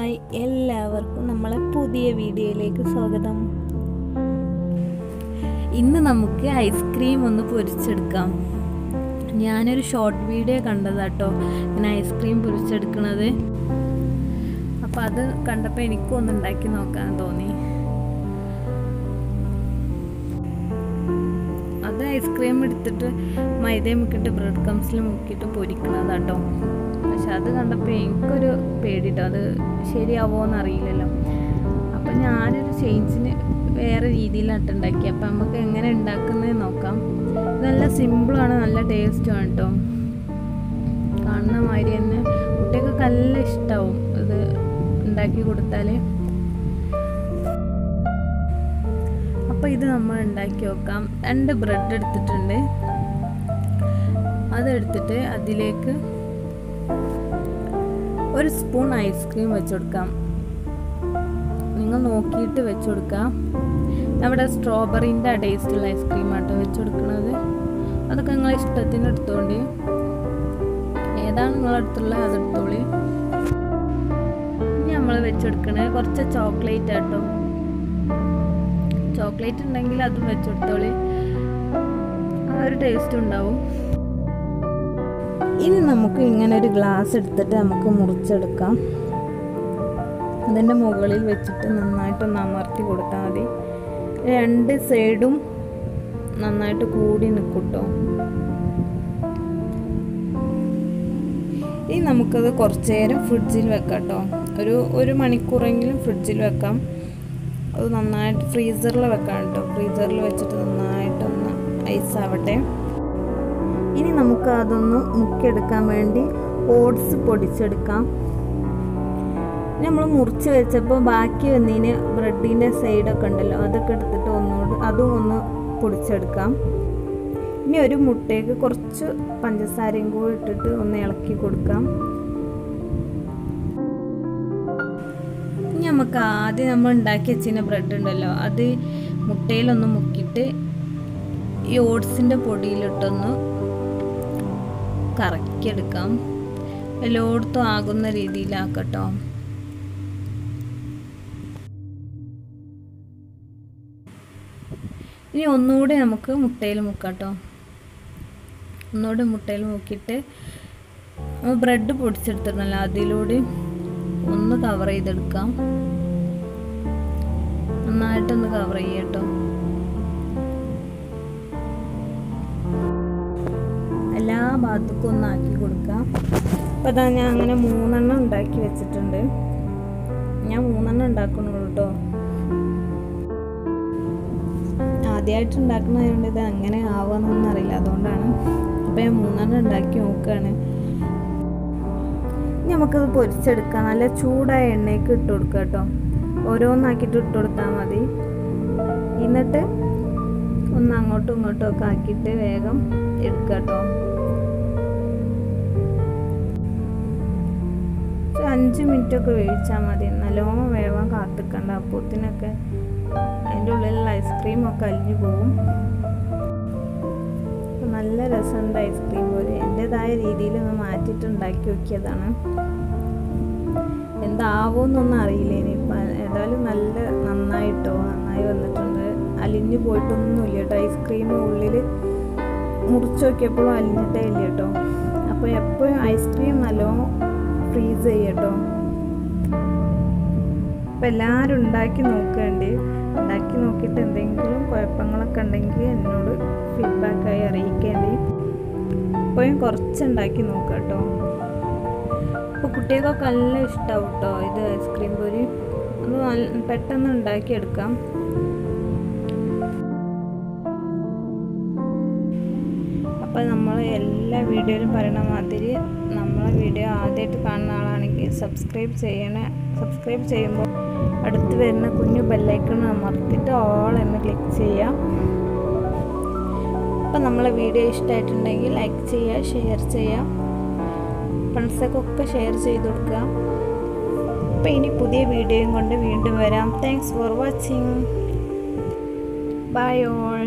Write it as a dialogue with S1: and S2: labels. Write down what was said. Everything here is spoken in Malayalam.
S1: ഹായ് എല്ലാവർക്കും നമ്മളെ പുതിയ വീഡിയോയിലേക്ക് സ്വാഗതം ഇന്ന് നമുക്ക് ഐസ്ക്രീം ഒന്ന് പൊരിച്ചെടുക്കാം ഞാനൊരു ഷോർട്ട് വീഡിയോ കണ്ടതാട്ടോ ഇങ്ങനെ ഐസ്ക്രീം പൊരിച്ചെടുക്കണത് അപ്പോൾ അത് കണ്ടപ്പോൾ എനിക്കും ഒന്ന് ഉണ്ടാക്കി നോക്കാൻ തോന്നി അത് ഐസ്ക്രീം എടുത്തിട്ട് മൈദയും മുക്കിയിട്ട് ബ്രെഡ് കംസിൽ മുക്കിയിട്ട് പൊരിക്കണതാട്ടോ പക്ഷെ അത് കണ്ടപ്പോൾ എനിക്കൊരു പേടിട്ടോ അത് ശരിയാവുമോ എന്നറിയില്ലല്ലോ അപ്പം ഞാനൊരു ചേഞ്ചിന് വേറെ രീതിയിലാട്ട് ഉണ്ടാക്കി അപ്പം നമുക്ക് എങ്ങനെ ഉണ്ടാക്കുന്നത് നോക്കാം നല്ല സിമ്പിളാണ് നല്ല ടേസ്റ്റുമാണ് കേട്ടോ കാണുന്ന മാതിരി തന്നെ കുട്ടികൾക്ക് നല്ല ഇഷ്ടമാവും ഇത് ഉണ്ടാക്കി കൊടുത്താൽ അപ്പോൾ ഇത് നമ്മൾ ഉണ്ടാക്കി നോക്കാം രണ്ട് ബ്രെഡ് എടുത്തിട്ടുണ്ട് അതെടുത്തിട്ട് അതിലേക്ക് ഒരു സ്പൂൺ ഐസ്ക്രീം വെച്ച് കൊടുക്കാം നിങ്ങൾ നോക്കിയിട്ട് വെച്ച് കൊടുക്കാം നമ്മുടെ സ്ട്രോബെറിൻ്റെ ടേസ്റ്റുള്ള ഐസ്ക്രീം ആട്ടോ വെച്ച് കൊടുക്കുന്നത് അതൊക്കെ നിങ്ങളെ ഇഷ്ടത്തിന് എടുത്തോണ്ടി ഏതാണ് നിങ്ങളടുത്തുള്ള അതെടുത്തോളി ഇനി നമ്മൾ വെച്ചെടുക്കണത് കുറച്ച് ചോക്ലേറ്റ് ആട്ടോ ചോക്ലേറ്റ് ഉണ്ടെങ്കിൽ അതും വെച്ചെടുത്തോളി ആ ഒരു ടേസ്റ്റ് ഉണ്ടാവും ഇനി നമുക്ക് ഇങ്ങനെ ഒരു ഗ്ലാസ് എടുത്തിട്ട് നമുക്ക് മുറിച്ചെടുക്കാം അതിൻ്റെ മുകളിൽ വെച്ചിട്ട് നന്നായിട്ടൊന്ന് അമർത്തി കൊടുത്താൽ മതി രണ്ട് സൈഡും നന്നായിട്ട് കൂടി നിൽക്കൂട്ടോ ഇനി നമുക്കത് കുറച്ച് നേരം ഫ്രിഡ്ജിൽ വെക്കാം കേട്ടോ ഒരു ഒരു മണിക്കൂറെങ്കിലും ഫ്രിഡ്ജിൽ വെക്കാം അത് നന്നായിട്ട് ഫ്രീസറിൽ വെക്കാം കേട്ടോ ഫ്രീസറിൽ വെച്ചിട്ട് നന്നായിട്ടൊന്ന് ഐസ് ആവട്ടെ ഇനി നമുക്ക് അതൊന്ന് മുക്കിയെടുക്കാൻ വേണ്ടി ഓട്സ് പൊടിച്ചെടുക്കാം നമ്മൾ മുറിച്ച് വെച്ചപ്പോൾ ബാക്കി വന്നതിന് ബ്രെഡിൻ്റെ സൈഡൊക്കെ ഉണ്ടല്ലോ അതൊക്കെ എടുത്തിട്ട് ഒന്നുകൂടി അതും ഒന്ന് പൊടിച്ചെടുക്കാം ഇനി ഒരു മുട്ടയ്ക്ക് കുറച്ച് പഞ്ചസാരയും കൂടി ഇട്ടിട്ട് ഒന്ന് ഇളക്കി കൊടുക്കാം ഇനി നമുക്ക് ആദ്യം നമ്മൾ ഉണ്ടാക്കി വെച്ചിരുന്ന ബ്രെഡ് ഉണ്ടല്ലോ അത് മുട്ടയിലൊന്ന് മുക്കിയിട്ട് ഈ ഓട്സിൻ്റെ പൊടിയിലിട്ടൊന്ന് കറക്കിയെടുക്കാം എല്ലായിടത്തും ആകുന്ന രീതിയിലാക്കട്ടോ ഇനി ഒന്നുകൂടി നമുക്ക് മുട്ടയിൽ മുക്കാട്ടോ ഒന്നുകൂടി മുട്ടയിൽ മുക്കിയിട്ട് നമ്മൾ ബ്രെഡ് പൊടിച്ചെടുത്തിരുന്നല്ലോ അതിലൂടെ ഒന്ന് കവർ ചെയ്തെടുക്കാം നന്നായിട്ടൊന്ന് കവർ ചെയ്യട്ടോ എല്ലാ ഭാഗത്തേക്കും ഒന്ന് ആക്കി കൊടുക്കാം അപ്പോൾ അതാ ഞാൻ അങ്ങനെ മൂന്നെണ്ണം ഉണ്ടാക്കി വെച്ചിട്ടുണ്ട് ഞാൻ മൂന്നെണ്ണം ഉണ്ടാക്കണുള്ളൂ കേട്ടോ ആദ്യമായിട്ട് ഉണ്ടാക്കുന്നതുകൊണ്ട് ഇത് അങ്ങനെ ആവുമെന്നൊന്നും അറിയില്ല അതുകൊണ്ടാണ് അപ്പോൾ ഞാൻ മൂന്നെണ്ണം ഉണ്ടാക്കി നോക്കുകയാണ് നമുക്കത് പൊരിച്ചെടുക്കാം നല്ല ചൂടായ എണ്ണയ്ക്ക് ഇട്ട് കൊടുക്കുക കേട്ടോ ഓരോന്നാക്കിയിട്ട് ഇട്ട് കൊടുത്താൽ മതി എന്നിട്ട് ഒന്ന് അങ്ങോട്ടും ഇങ്ങോട്ടും ഒക്കെ ആക്കിയിട്ട് വേഗം എടുക്കുക കേട്ടോ അഞ്ച് മിനിറ്റ് ഒക്കെ വേവിച്ചാൽ മതി നല്ലോണം വേവാൻ കാത്തിക്കണ്ട അപ്പോത്തിനൊക്കെ അതിൻ്റെ ഉള്ളിലുള്ള ഐസ്ക്രീം ഒക്കെ അലിഞ്ഞു പോവും നല്ല രസമുണ്ട് ഐസ്ക്രീം പോലെ എൻ്റെതായ രീതിയിൽ ഒന്ന് മാറ്റിയിട്ട് ഉണ്ടാക്കി നോക്കിയതാണ് എന്താവുമെന്നൊന്നും അറിയില്ല ഇനിയിപ്പോൾ ഏതായാലും നല്ല നന്നായിട്ടോ നന്നായി വന്നിട്ടുണ്ട് അലിഞ്ഞു പോയിട്ടൊന്നുമില്ല കേട്ടോ ഐസ്ക്രീം ഉള്ളിൽ മുറിച്ച് നോക്കിയപ്പോഴും അലിഞ്ഞിട്ടേ ഇല്ല കേട്ടോ അപ്പോൾ എപ്പോഴും ഐസ്ക്രീം നല്ലോണം ഫ്രീസ് ചെയ്യട്ടോ അപ്പം എല്ലാവരും ഉണ്ടാക്കി നോക്കേണ്ടി ഉണ്ടാക്കി നോക്കിയിട്ട് എന്തെങ്കിലും കുഴപ്പങ്ങളൊക്കെ ഉണ്ടെങ്കിൽ എന്നോട് ഫീഡ്ബാക്കായി അറിയിക്കേണ്ടി ഇപ്പോഴും കുറച്ച് ഉണ്ടാക്കി നോക്കാം കേട്ടോ അപ്പോൾ കുട്ടികൾക്കൊക്കെ നല്ല ഇഷ്ടമാവും കേട്ടോ ഇത് ഐസ്ക്രീം പൊരി അത് നല്ല പെട്ടെന്ന് ഉണ്ടാക്കിയെടുക്കാം അപ്പോൾ നമ്മൾ എല്ലാ വീഡിയോയിലും പറയണ മാതിരി നമ്മളെ വീഡിയോ ആദ്യമായിട്ട് കാണുന്ന ആളാണെങ്കിൽ സബ്സ്ക്രൈബ് ചെയ്യണേ സബ്സ്ക്രൈബ് ചെയ്യുമ്പോൾ അടുത്ത് വരുന്ന കുഞ്ഞു ബെല്ലൈക്കൺ അമർത്തിയിട്ട് ഓൾ എന്ന് ക്ലിക്ക് ചെയ്യാം അപ്പം നമ്മളെ വീഡിയോ ഇഷ്ടമായിട്ടുണ്ടെങ്കിൽ ലൈക്ക് ചെയ്യുക ഷെയർ ചെയ്യുക ഫ്രണ്ട്സൊക്കെ ഷെയർ ചെയ്ത് കൊടുക്കുക അപ്പം ഇനി പുതിയ വീഡിയോയും കൊണ്ട് വീണ്ടും വരാം thanks for watching bye all